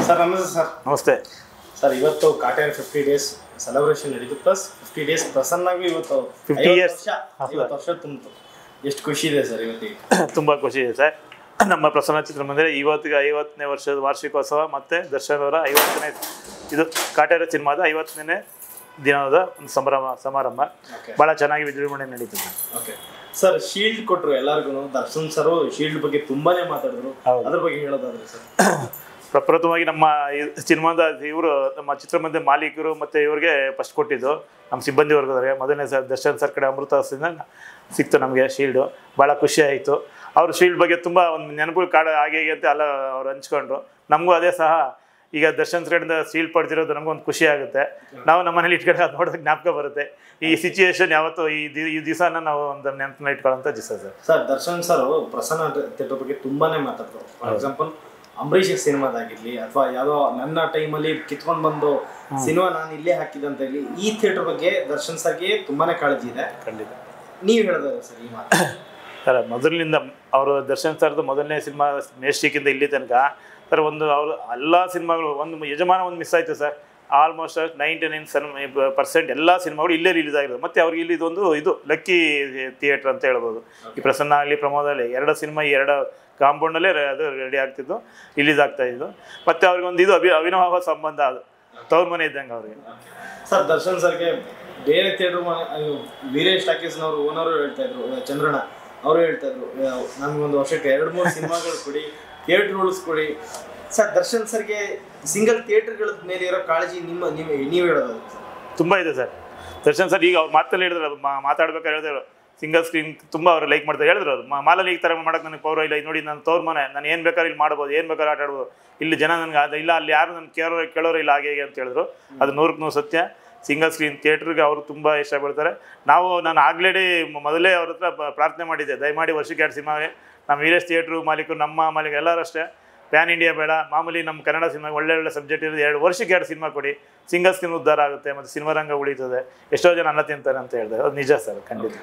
Sir ನಮಸ್ತೆ sir ನಮಸ್ತೆ sir ಇವತ್ತು ಕಾಟೇರ್ ಫಿಫ್ಟಿ ಡೇಸ್ ಸೆಲೆಬ್ರೇಷನ್ ನಡೀತು ಪ್ಲಸ್ ಫಿಫ್ಟಿ ಡೇಸ್ ಪ್ರಸನ್ನಾಗಿ ಇವತ್ತು 50 ಐವತ್ತು years. ವರ್ಷ ಐವತ್ತು ವರ್ಷ ತುಂಬಿತು ಎಷ್ಟು ಖುಷಿ ಇದೆ ಸರ್ ಇವತ್ತಿಗೆ ತುಂಬ ಖುಷಿ ಇದೆ ಸರ್ ನಮ್ಮ ಪ್ರಸನ್ನ ಚಿತ್ರಮಂದಿರ ಇವತ್ತಿಗೆ ಐವತ್ತನೇ ವರ್ಷದ ವಾರ್ಷಿಕೋತ್ಸವ ಮತ್ತು ದರ್ಶನ್ ಅವರ ಐವತ್ತನೇ ಇದು ಕಾಟೇರ ಸಿನಿಮಾದ ಐವತ್ತನೇ ದಿನದ ಒಂದು ಸಂಭ್ರಮ ಸಮಾರಂಭ Okay. ಭಾಳ ಚೆನ್ನಾಗಿ ವಿಜೃಂಭಣೆ ನಡೀತದೆ ಓಕೆ ಸರ್ ಶೀಲ್ಡ್ ಕೊಟ್ರು ಎಲ್ಲರಿಗೂ ದರ್ಶನ್ ಸರ್ ಶೀಲ್ಡ್ ಬಗ್ಗೆ ತುಂಬಾನೇ ಮಾತಾಡಿದ್ರು ಹೌದು. ಅದ್ರ ಬಗ್ಗೆ ಹೇಳೋದಾದ್ರೆ ಸರ್ ಪ್ರಪ್ರಥಮವಾಗಿ ನಮ್ಮ ಈ ಸಿನಿಮಾದ ಇವರು ನಮ್ಮ ಚಿತ್ರಮಂದಿರ ಮಾಲೀಕರು ಮತ್ತು ಇವ್ರಿಗೆ ಫಸ್ಟ್ ಕೊಟ್ಟಿದ್ದು ನಮ್ಮ ಸಿಬ್ಬಂದಿ ವರ್ಗದವರಿಗೆ ಮೊದಲನೇ ಸರ್ ದರ್ಶನ್ ಸರ್ ಕಡೆ ಅಮೃತ ಹಸ್ತಿಂದ ಸಿಕ್ತು ನಮಗೆ ಶೀಲ್ಡು ಭಾಳ ಖುಷಿ ಆಯಿತು ಅವ್ರ ಶೀಲ್ಡ್ ಬಗ್ಗೆ ತುಂಬ ಒಂದು ನೆನಪುಗಳು ಕಾಡ ಹಾಗೆ ಹೀಗೆ ಅಂತ ಎಲ್ಲ ಅವ್ರು ಹಂಚ್ಕೊಂಡ್ರು ನಮಗೂ ಅದೇ ಸಹ ಈಗ ದರ್ಶನ್ ಸರ್ ಕಡೆಯಿಂದ ಶೀಲ್ಡ್ ಪಡ್ತಿರೋದು ನಮಗೊಂದು ಖುಷಿ ಆಗುತ್ತೆ ನಾವು ನಮ್ಮ ಮನೇಲಿ ಇಟ್ಕೊಂಡು ಅದು ನೋಡೋದಕ್ಕೆ ಜ್ಞಾಪಕ ಬರುತ್ತೆ ಈ ಸಿಚುಯೇಷನ್ ಯಾವತ್ತೂ ಈ ದಿ- ಈ ದಿವಸನ ನಾವು ಒಂದು ನೆನಪನ್ನ ಇಟ್ಕೊಳ್ಳೋಂಥ ದಿವಸ sir sir Darshan sir Prasanna theatre ಬಗ್ಗೆ ತುಂಬಾನೇ ಮಾತಾಡ್ರು ಫಾರ್ ಎಕ್ಸಾಂಪಲ್ ಅಂಬರೀಷ್ ಸಿನಿಮಾದಾಗಿರ್ಲಿ ಅಥವಾ ಯಾವುದೋ ನನ್ನ ಟೈಮಲ್ಲಿ ಕಿತ್ಕೊಂಡು ಬಂದು ಸಿನಿಮಾ ನಾನು ಇಲ್ಲೇ ಹಾಕಿದ್ದೆ ಅಂತ ಹೇಳಿ ಈ ಥಿಯೇಟರ್ ಬಗ್ಗೆ ದರ್ಶನ್ ಸರ್ಗೆ ತುಂಬಾನೇ ಕಾಳಜಿ ಇದೆ ಖಂಡಿತ ನೀವು ಹೇಳೋದಾದ್ರೆ ಸರ್ ಈ ಮಾತು ಸರ್ ಮೊದಲಿನಿಂದ ಅವರು ದರ್ಶನ್ ಸರ್ದು ಮೊದಲನೇ ಸಿನಿಮಾ ಮೇಸ್ಟಿಕ್ಕಿಂದ ಇಲ್ಲಿ ತನಕ ಸರ್ ಒಂದು ಅವರು ಎಲ್ಲ ಸಿನಿಮಾಗಳು ಒಂದು ಯಜಮಾನ ಒಂದು ಮಿಸ್ ಆಯಿತು sir almost ninety nine cent percent ಎಲ್ಲ ಸಿನಿಮಾಗಳು ಇಲ್ಲೇ ರಿಲೀಸ್ ಆಗಿರೋದು ಮತ್ತು ಅವ್ರಿಗೆ ಇಲ್ಲಿ ಇದೊಂದು ಇದು ಲಕ್ಕಿ ಥಿಯೇಟ್ರ್ ಅಂತ ಹೇಳ್ಬೋದು ಈ ಪ್ರಸನ್ನ ಆಗಲಿ ಪ್ರಮೋದ ಆಗಲಿ ಎರಡು ಸಿನಿಮಾ ಈ ಎರಡು ಕಾಂಪೌಂಡಲ್ಲೇ ಅದು ರೆಡಿ ಆಗ್ತಿದ್ದು ರಿಲೀಸ್ ಆಗ್ತಾ ಇದ್ದು ಮತ್ತು ಅವ್ರಿಗೆ ಒಂದು ಇದು ಅಭಿ ಅವಿನವ ಸಂಬಂಧ ಅದು ತವ್ರ ಮನೆ ಇದ್ದಂಗೆ ಅವ್ರಿಗೆ ಸರ್ ದರ್ಶನ್ ಸರ್ಗೆ ಬೇರೆ ಥಿಯೇಟರ್ ವೀರೇಶ್ ಟಾಕೀಸ್ನವರು ಓನರು ಹೇಳ್ತಾ ಇದ್ರು ಆ, ಚಂದ್ರಣ್ಣ ಅವರು ಹೇಳ್ತಾ ಇದ್ರು ನಮ್ಗೊಂದು ವರ್ಷಕ್ಕೆ ಎರಡು ಮೂರು ಸಿನಿಮಾಗಳು ಕೊಡಿ ಥಿಯೇಟರ್ ಉಳಿಸ್ಕೊಡಿ ಸರ್ ದರ್ಶನ್ ಸರ್ಗೆ ಸಿಂಗಲ್ ಥಿಯೇಟರ್ಗಳ ಮೇಲೆ ಇರೋ ಕಾಳಜಿ ನಿಮ್ಮ ನೀವು ನೀವು ಹೇಳೋದು ಸರ್ ತುಂಬ ಇದೆ ಸರ್ ದರ್ಶನ್ ಸರ್ ಈಗ ಅವ್ರು ಮಾತಲ್ಲಿ ಹೇಳಿದ್ರು ಅದು ಮಾ- ಮಾತಾಡ್ಬೇಕಾದ್ರೆ ಹೇಳಿದ್ರು ಸಿಂಗಲ್ ಸ್ಕ್ರೀನ್ ತುಂಬ ಅವ್ರು ಲೈಕ್ ಮಾಡ್ತಾರೆ ಹೇಳಿದ್ರು ಅದು ಮಾ- ಮಾಲಲ್ಲಿ ಈ ಥರ ಮಾಡಕ್ಕೆ ನನಗೆ ಪೌರ ಇಲ್ಲ ಇದು ನೋಡಿ ನಾನು ತೋರ್ ಮನೆ ನಾನು ಏನು ಬೇಕಾದ್ರೆ ಇಲ್ಲಿ ಮಾಡ್ಬೋದು ಏನು ಬೇಕಾದ್ರೆ ಆಟ ಆಡ್ಬೋದು ಇಲ್ಲಿ ಜನ ನನಗೆ ಅದು ಇಲ್ಲ ಅಲ್ಲಿ ಯಾರು ನನ್ನ ಕೇಳೋ ಕೇಳೋರು ಇಲ್ಲ ಹಾಗೆ ಹೀಗೆ ಅಂತ ಹೇಳಿದ್ರು ಅದು ನೂರಕ್ಕೆ ನೂರು ಸತ್ಯ ಸಿಂಗಲ್ ಸ್ಕ್ರೀನ್ ಥಿಯೇಟ್ರಿಗೆ ಅವರು ತುಂಬ ಇಷ್ಟಪಡ್ತಾರೆ ನಾವು ನಾನು ಆಗ್ಲೇಡಿ ಮೊದಲೇ ಅವ್ರ ಹತ್ರ ಬ- ಪ್ರಾರ್ಥನೆ ಮಾಡಿದ್ದೆ ದಯಮಾಡಿ ವರ್ಷಕ್ಕೆ ಎರಡು ಸಿನಿಮಾ ನಮ್ಮ ವೀರೇಶ್ ಥಿಯೇಟ್ರು ಮಾಲೀಕರು ನಮ್ಮ ಮಾಲೀಕರು ಎಲ್ಲರೂ ಅಷ್ಟೇ ಪ್ಯಾನ್ ಇಂಡಿಯಾ ಬೇಡ ಮಾಮೂಲಿ ನಮ್ಮ ಕನ್ನಡ ಸಿನಿಮಾ ಒಳ್ಳೆ ಒಳ್ಳೆ ಸಬ್ಜೆಕ್ಟ್ ಇರೋದು ಎರಡು ವರ್ಷಕ್ಕೆ ಎರಡು ಸಿನಿಮಾ ಕೊಡಿ ಸಿಂಗಲ್ ಸ್ಕ್ರೀನ್ ಉದ್ಧಾರ ಆಗುತ್ತೆ ಮತ್ತು ಸಿನಿಮಾ ರಂಗ ಉಳಿತದೆ ಎಷ್ಟೋ ಜನ ಅನ್ನ ತಿಂತಾರೆ ಅಂತ ಹೇಳಿದೆ ಅದು ನಿಜ ಸರ್ ಖಂಡಿತ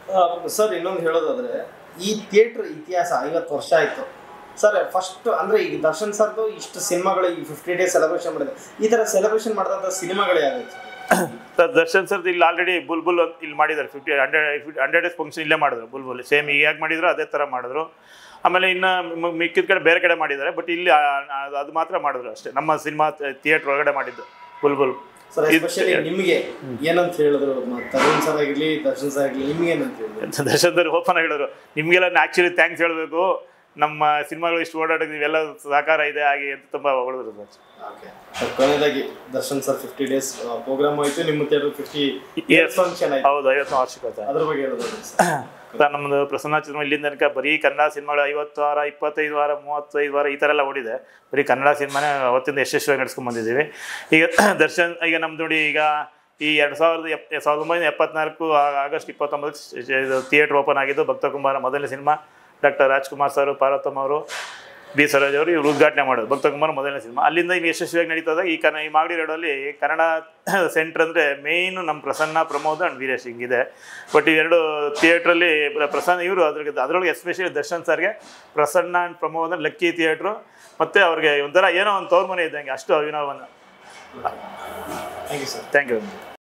ಸರ್ ಇನ್ನೊಂದು ಹೇಳೋದಾದ್ರೆ ಈ ಥಿಯೇಟರ್ ಇತಿಹಾಸ ಐವತ್ತು ವರ್ಷ ಆಯ್ತು ಸರ್ ಫಸ್ಟ್ ಅಂದ್ರೆ ಈಗ ದರ್ಶನ್ ಸರ್ದು ಇಷ್ಟು ಸಿನಿಮಾಗಳು ಈ ಫಿಫ್ಟಿ ಡೇಸ್ ಸೆಲೆಬ್ರೇಷನ್ ಮಾಡಿದೆ ಈ ತರ ಸೆಲೆಬ್ರೇಷನ್ ಮಾಡಿದಂಥ ಸಿನಿಮಾಗಳು ಯಾವ್ದು ಸರ್ ಸರ್ ದರ್ಶನ್ ಸರ್ ಇಲ್ಲಿ ಆಲ್ರೆಡಿ ಬುಲ್ಬುಲ್ ಅಂತ ಇಲ್ಲಿ ಮಾಡಿದ್ದಾರೆ fifty hundred hundred days function ಇಲ್ಲೇ ಮಾಡಿದ್ರು ಬುಲ್ಬುಲ್ ಸೇಮ್ ಈಗ ಹೇಗೆ ಮಾಡಿದ್ರು ಅದೇ ಥರ ಮಾಡಿದ್ರು ಆಮೇಲೆ ಇನ್ನು ಮ- ಮಿಕ್ಕಿದ ಕಡೆ ಬೇರೆ ಕಡೆ ಮಾಡಿದ್ದಾರೆ ಬಟ್ ಇಲ್ಲಿ ಆ- ಆ- ಅದು ಮಾತ್ರ ಮಾಡಿದ್ರು ಅಷ್ಟೇ ನಮ್ಮ ಸಿನಿಮಾ ಥಿಯೇಟ್ರ್ ಒಳಗಡೆ ಮಾಡಿದ್ದು ಬುಲ್ಬುಲ್ ಸರ್ ಎಸ್ಪೆಷಲಿ ನಿಮಗೆ ಏನಂತ ಹೇಳಿದ್ರು ಮ- ತರುಣ್ ಸರ್ ಆಗಿರ್ಲಿ ದರ್ಶನ್ ಸರ್ ಆಗಿರ್ಲಿ ನಿಮ್ಗೆ ಏನಂತ ಹೇಳಿದ್ರು ದರ್ಶನ್ ಸರ್ ಓಪನ್ ಹೇಳಿದ್ರು ನಿಮಗೆಲ್ಲ ಆ್ಯಕ್ಚುಲಿ ಥ್ಯಾಂಕ್ಸ್ ಹೇಳಬೇಕು ನಮ್ಮ ಸಿನಿಮಾಗಳು ಇಷ್ಟು ಓಡಾಡೋಕೆ ನೀವೆಲ್ಲ ಸಹಕಾರ ಇದೆ ಹಾಗೆ ಅಂತ ತುಂಬ ಹೊಗಳಿದ್ರು ಸರ್ ಓಕೆ ಸರ್ ಕೊನೆಯದಾಗಿ Darshan sir fifty days programme ಆಯ್ತು ನಿಮ್ಮ theatre fifty Yes. Years function ಆಯ್ತು ಹೌದು ಐವತ್ತು ವಾರ್ಷಿಕೋತ್ಸವ ಅದ್ರ ಬಗ್ಗೆ ಹೇಳೋದಾದ್ರೆ ಸರ್ ಸರ್ ನಮ್ಮದು ಪ್ರಸನ್ನ ಚಿತ್ರ ಇಲ್ಲಿಂದ ತನಕ ಬರೀ ಕನ್ನಡ ಸಿನಿಮಾಗಳು ಐವತ್ತು ವಾರ ಇಪ್ಪತ್ತೈದು ವಾರ ಮೂವತ್ತೈದು ವಾರ ಈ ಥರ ಎಲ್ಲ ಓಡಿದೆ ಬರೀ ಕನ್ನಡ ಸಿನಿಮಾನೇ ಅವತ್ತಿಂದ ಯಶಸ್ವಿಯಾಗಿ ನಡ್ಸ್ಕೊಂಡ್ ಬಂದಿದ್ದೀವಿ ಈಗ ದರ್ಶನ್ ಈಗ ನಮ್ದು ನೋಡಿ ಈಗ ಈ ಎರಡು ಸಾವಿರದ ಎಪ್ ಸಾವಿರದ ಒಂಬೈನೂರ ಎಪ್ಪತ್ನಾಲ್ಕು ಆ- ಆಗಸ್ಟ್ ಇಪ್ಪತ್ತೊಂಬತ್ತು ಇದು ಥಿಯೇಟ್ರ್ ಓಪನ್ ಆಗಿದ್ದು ಭಕ್ತ ಕುಮಾರ ಮೊದಲನೇ ಸಿನಿಮಾ ಡಾಕ್ಟರ್ ರಾಜ್ಕುಮಾರ್ ಸರ್ ಪಾರ್ವತಮ್ಮ ಅವರು ಬಿ ಸರೋಜ್ ಅವರು ಇವರು ಉದ್ಘಾಟನೆ ಮಾಡೋದು ಭಕ್ತ ಕುಮಾರ್ ಮೊದಲನೇ ಸಿನಿಮಾ ಅಲ್ಲಿಂದ ಇಲ್ಲಿ ಯಶಸ್ವಿಯಾಗಿ ನಡೀತದ ಈ ಕನ್ನ ಈ ಮಾಗಡಿ ರೋಡಲ್ಲಿ ಕನ್ನಡ ಸೆಂಟ್ರ್ ಅಂದರೆ ಮೇಯ್ನು ನಮ್ಮ ಪ್ರಸನ್ನ ಪ್ರಮೋದ್ ಆ್ಯಂಡ್ ವೀರೇಶ್ ಹಿಂಗಿದೆ ಬಟ್ ಇವೆರಡು ಥಿಯೇಟ್ರಲ್ಲಿ ಪ್ರಸನ್ನ ಇವರು ಅದ್ರಿಗೆ ಅದರೊಳಗೆ ಎಸ್ಪೆಷಲಿ ದರ್ಶನ್ ಸರ್ಗೆ ಪ್ರಸನ್ನ ಆ್ಯಂಡ್ ಪ್ರಮೋದ್ ಅಂದ್ರೆ ಲಕ್ಕಿ ಥಿಯೇಟ್ರು ಮತ್ತು ಅವ್ರಿಗೆ ಒಂಥರ ಏನೋ ಒಂದು ತವ್ರ ಮನೆ ಇದ್ದಂಗೆ ಅಷ್ಟು ಅಭಿನವವನ್ನು thank you sir thank you